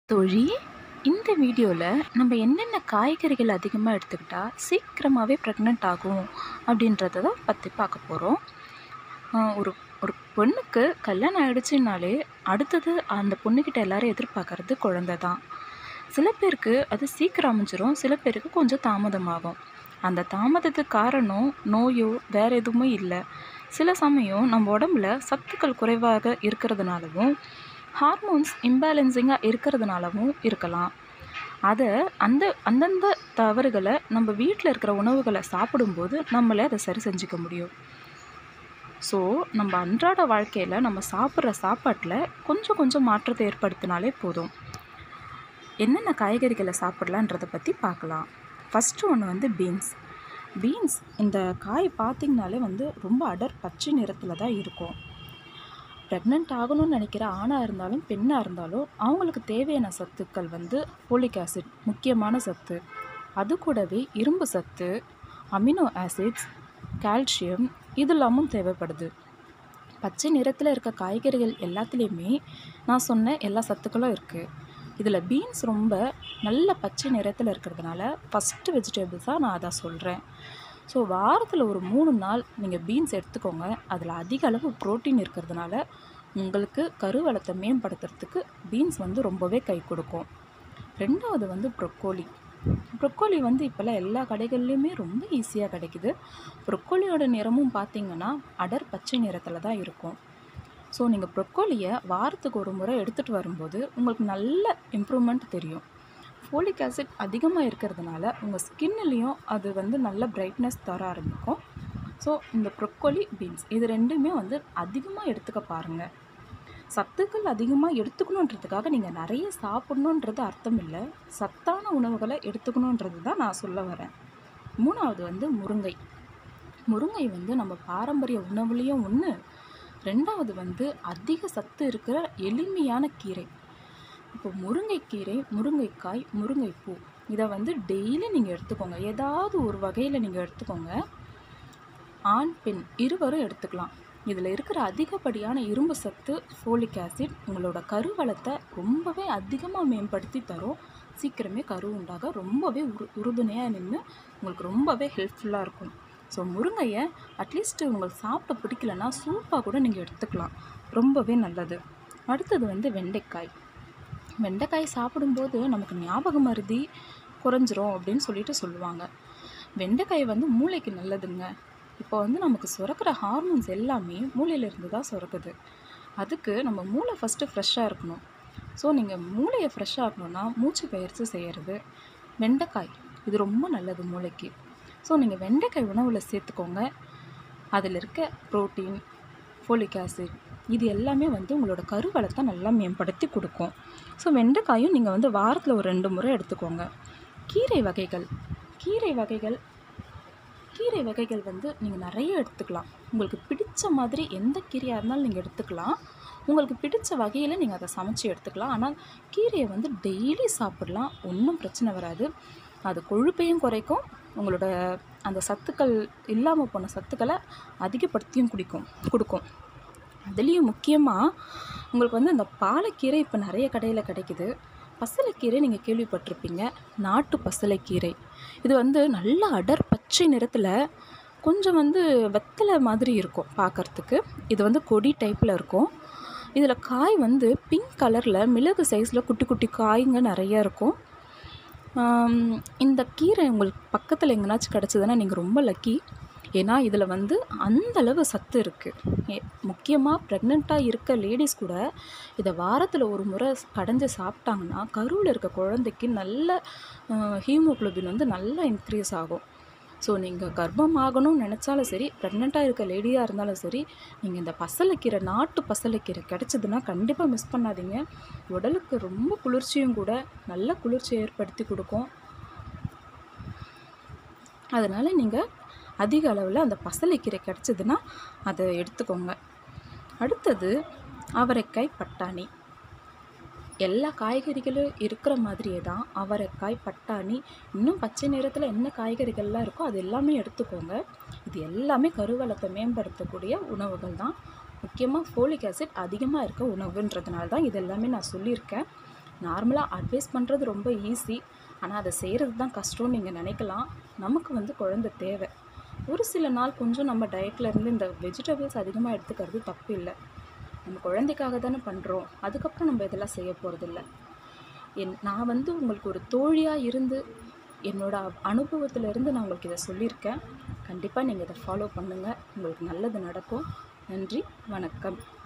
தோழி இந்த வீடியோவில் நம்ம என்னென்ன காய்கறிகள் அதிகமாக எடுத்துக்கிட்டா சீக்கிரமாகவே ப்ரெக்னென்ட் ஆகும் அப்படின்றத தான் பற்றி பார்க்க போகிறோம் ஒரு ஒரு பொண்ணுக்கு கல்யாணம் ஆயிடுச்சுனாலே அடுத்தது அந்த பொண்ணுக்கிட்ட எல்லாரும் எதிர்பார்க்கறது குழந்தை தான் சில பேருக்கு அது சீக்கிரம் அமைஞ்சிரும் சில பேருக்கு கொஞ்சம் தாமதமாகும் அந்த தாமதத்துக்கு காரணம் நோயோ வேறு எதுவுமே இல்லை சில சமயம் நம்ம உடம்புல சத்துக்கள் குறைவாக இருக்கிறதுனாலவும் ஹார்மோன்ஸ் இம்பேலன்சிங்காக இருக்கிறதுனாலவும் இருக்கலாம் அதை அந்த அந்தந்த தவறுகளை நம்ம வீட்டில் இருக்கிற உணவுகளை சாப்பிடும்போது நம்மளே அதை சரி செஞ்சுக்க முடியும் ஸோ நம்ம அன்றாட வாழ்க்கையில் நம்ம சாப்பிட்ற சாப்பாட்டில் கொஞ்சம் கொஞ்சம் மாற்றத்தை ஏற்படுத்தினாலே போதும் என்னென்ன காய்கறிகளை சாப்பிட்லான்றதை பற்றி பார்க்கலாம் ஃபஸ்ட்டு ஒன்று வந்து பீன்ஸ் பீன்ஸ் இந்த காய் பார்த்திங்கனாலே வந்து ரொம்ப அடர் பச்சை நிறத்தில் தான் இருக்கும் ப்ரெக்னென்ட் ஆகணும்னு நினைக்கிற ஆணாக இருந்தாலும் பெண்ணாக இருந்தாலும் அவங்களுக்கு தேவையான சத்துக்கள் வந்து ஃபோலிக் ஆசிட் முக்கியமான சத்து அது கூடவே இரும்பு சத்து அமினோ ஆசிட்ஸ் கால்சியம் இதெல்லாமும் தேவைப்படுது பச்சை நிறத்தில் இருக்க காய்கறிகள் எல்லாத்துலேயுமே நான் சொன்ன எல்லா சத்துக்களும் இருக்குது இதில் பீன்ஸ் ரொம்ப நல்ல பச்சை நிறத்தில் இருக்கிறதுனால ஃபஸ்ட்டு வெஜிடபிள்ஸாக நான் அதை சொல்கிறேன் ஸோ வாரத்தில் ஒரு மூணு நாள் நீங்கள் பீன்ஸ் எடுத்துக்கோங்க அதில் அதிக அளவு ப்ரோட்டீன் இருக்கிறதுனால உங்களுக்கு கருவளத்தை மேம்படுத்துறதுக்கு பீன்ஸ் வந்து ரொம்பவே கை கொடுக்கும் ரெண்டாவது வந்து ப்ரொக்கோலி ப்ரொக்கோலி வந்து இப்போல்லாம் எல்லா கடைகள்லையுமே ரொம்ப ஈஸியாக கிடைக்குது ப்ரொக்கோலியோட நிறமும் பார்த்தீங்கன்னா அடர் பச்சை நிறத்தில் தான் இருக்கும் ஸோ நீங்கள் ப்ரொக்கோலியை வாரத்துக்கு ஒரு முறை எடுத்துகிட்டு வரும்போது உங்களுக்கு நல்ல இம்ப்ரூவ்மெண்ட் தெரியும் ஃபோலிக் ஆசிட் அதிகமாக இருக்கிறதுனால உங்கள் ஸ்கின்னுலேயும் அது வந்து நல்ல பிரைட்னஸ் தர ஆரம்பிக்கும் ஸோ இந்த ப்ரொக்கோலி பீன்ஸ் இது ரெண்டுமே வந்து அதிகமாக எடுத்துக்க பாருங்கள் சத்துக்கள் அதிகமாக எடுத்துக்கணுன்றதுக்காக நீங்கள் நிறைய சாப்பிட்ணுன்றது அர்த்தம் இல்லை சத்தான உணவுகளை எடுத்துக்கணுன்றது தான் நான் சொல்ல வரேன் மூணாவது வந்து முருங்கை முருங்கை வந்து நம்ம பாரம்பரிய உணவுலேயும் ஒன்று ரெண்டாவது வந்து அதிக சத்து இருக்கிற எளிமையான கீரை இப்போ முருங்கைக்கீரை முருங்கைக்காய் முருங்கைப்பூ இதை வந்து டெய்லி நீங்கள் எடுத்துக்கோங்க ஏதாவது ஒரு வகையில் நீங்கள் எடுத்துக்கோங்க ஆண் பெண் இருவரும் எடுத்துக்கலாம் இதில் இருக்கிற அதிகப்படியான இரும்பு சத்து ஃபோலிக் ஆசிட் உங்களோட கருவளத்தை ரொம்பவே அதிகமாக மேம்படுத்தி தரும் சீக்கிரமே கரு உண்டாக ரொம்பவே உரு உறுதுணையாக நின்று உங்களுக்கு ரொம்பவே ஹெல்ப்ஃபுல்லாக இருக்கும் ஸோ முருங்கையை அட்லீஸ்ட்டு உங்களுக்கு சாப்பிட பிடிக்கலன்னா சூப்பாக கூட நீங்கள் எடுத்துக்கலாம் ரொம்பவே நல்லது அடுத்தது வந்து வெண்டைக்காய் வெண்டைக்காய் சாப்பிடும்போது நமக்கு ஞாபக மருதி குறைஞ்சிரும் அப்படின்னு சொல்லிட்டு சொல்லுவாங்க வெண்டைக்காய் வந்து மூளைக்கு நல்லதுங்க இப்போ வந்து நமக்கு சுரக்கிற ஹார்மோன்ஸ் எல்லாமே மூளையிலேருந்து தான் சுரக்குது அதுக்கு நம்ம மூளை ஃபஸ்ட்டு ஃப்ரெஷ்ஷாக இருக்கணும் ஸோ நீங்கள் மூளையை ஃப்ரெஷ்ஷாக ஆகணும்னா மூச்சு பயிற்சி செய்கிறது வெண்டைக்காய் இது ரொம்ப நல்லது மூளைக்கு ஸோ நீங்கள் வெண்டைக்காய் உணவில் சேர்த்துக்கோங்க அதில் இருக்க ப்ரோட்டீன் ஃபோலிக் ஆசிட் இது எல்லாமே வந்து உங்களோட கருவளத்தை நல்லா மேம்படுத்தி கொடுக்கும் ஸோ வெண்டைக்காயும் நீங்கள் வந்து வாரத்தில் ஒரு ரெண்டு முறை எடுத்துக்கோங்க கீரை வகைகள் கீரை வகைகள் கீரை வகைகள் வந்து நீங்கள் நிறைய எடுத்துக்கலாம் உங்களுக்கு பிடிச்ச மாதிரி எந்த கீரையாக இருந்தாலும் நீங்கள் எடுத்துக்கலாம் உங்களுக்கு பிடிச்ச வகையில் நீங்கள் அதை சமைச்சு எடுத்துக்கலாம் ஆனால் கீரையை வந்து டெய்லி சாப்பிடலாம் ஒன்றும் பிரச்சனை வராது அது கொழுப்பையும் குறைக்கும் உங்களோட அந்த சத்துக்கள் இல்லாமல் போன சத்துக்களை அதிகப்படுத்தியும் குடிக்கும் கொடுக்கும் அதுலேயும் முக்கியமாக உங்களுக்கு வந்து அந்த பாலக்கீரை இப்போ நிறைய கடையில் கிடைக்குது பசலைக்கீரை நீங்கள் கேள்விப்பட்டிருப்பீங்க நாட்டு பசலைக்கீரை இது வந்து நல்ல அடர் பச்சை நிறத்தில் கொஞ்சம் வந்து வெத்தலை மாதிரி இருக்கும் பார்க்குறதுக்கு இது வந்து கொடி டைப்பில் இருக்கும் இதில் காய் வந்து பிங்க் கலரில் மிளகு சைஸில் குட்டி குட்டி காய்ங்க நிறைய இருக்கும் இந்த கீரை உங்களுக்கு பக்கத்தில் எங்கேனாச்சும் கிடச்சிதுன்னா நீங்கள் ரொம்ப லக்கி ஏன்னா இதில் வந்து அந்தளவு சத்து இருக்குது முக்கியமாக ப்ரெக்னெண்ட்டாக இருக்க லேடிஸ் கூட இதை வாரத்தில் ஒரு முறை கடைஞ்சி சாப்பிட்டாங்கன்னா கருவில் இருக்க குழந்தைக்கு நல்ல ஹீமோக்ளோபின் வந்து நல்லா இன்க்ரீஸ் ஆகும் ஸோ நீங்கள் கர்ப்பம் ஆகணும்னு நினச்சாலும் சரி ப்ரெக்னெண்ட்டாக இருக்க லேடியாக இருந்தாலும் சரி நீங்கள் இந்த பசலைக்கீரை நாட்டு பசலைக்கீரை கிடச்சிதுன்னா கண்டிப்பாக மிஸ் பண்ணாதீங்க உடலுக்கு ரொம்ப குளிர்ச்சியும் கூட நல்ல குளிர்ச்சியை ஏற்படுத்தி கொடுக்கும் அதனால் நீங்கள் அதிக அளவில் அந்த பசலைக்கீரை கிடச்சிதுன்னா அதை எடுத்துக்கோங்க அடுத்தது அவரைக்காய் பட்டாணி எல்லா காய்கறிகளும் இருக்கிற மாதிரியே தான் அவரைக்காய் பட்டாணி இன்னும் பச்சை நிறத்தில் என்ன காய்கறிகள்லாம் இருக்கோ அது எல்லாமே எடுத்துக்கோங்க இது எல்லாமே கருவளத்தை மேம்படுத்தக்கூடிய உணவுகள் தான் முக்கியமாக ஃபோலிக் ஆசிட் அதிகமாக இருக்க உணவுன்றதுனால தான் இது எல்லாமே நான் சொல்லியிருக்கேன் நார்மலாக அட்வைஸ் பண்ணுறது ரொம்ப ஈஸி ஆனால் அதை செய்கிறது தான் கஷ்டம்னு நீங்கள் நினைக்கலாம் நமக்கு வந்து குழந்தை தேவை ஒரு சில நாள் கொஞ்சம் நம்ம டயட்டில் இருந்து இந்த வெஜிடபிள்ஸ் அதிகமாக எடுத்துக்கிறது தப்பு இல்லை நம்ம குழந்தைக்காக தானே பண்ணுறோம் அதுக்கப்புறம் நம்ம இதெல்லாம் செய்ய போகிறதில்ல என் நான் வந்து உங்களுக்கு ஒரு தோழியாக இருந்து என்னோட அனுபவத்துல இருந்து நான் உங்களுக்கு இதை சொல்லியிருக்கேன் கண்டிப்பாக நீங்கள் இதை ஃபாலோ பண்ணுங்கள் உங்களுக்கு நல்லது நடக்கும் நன்றி வணக்கம்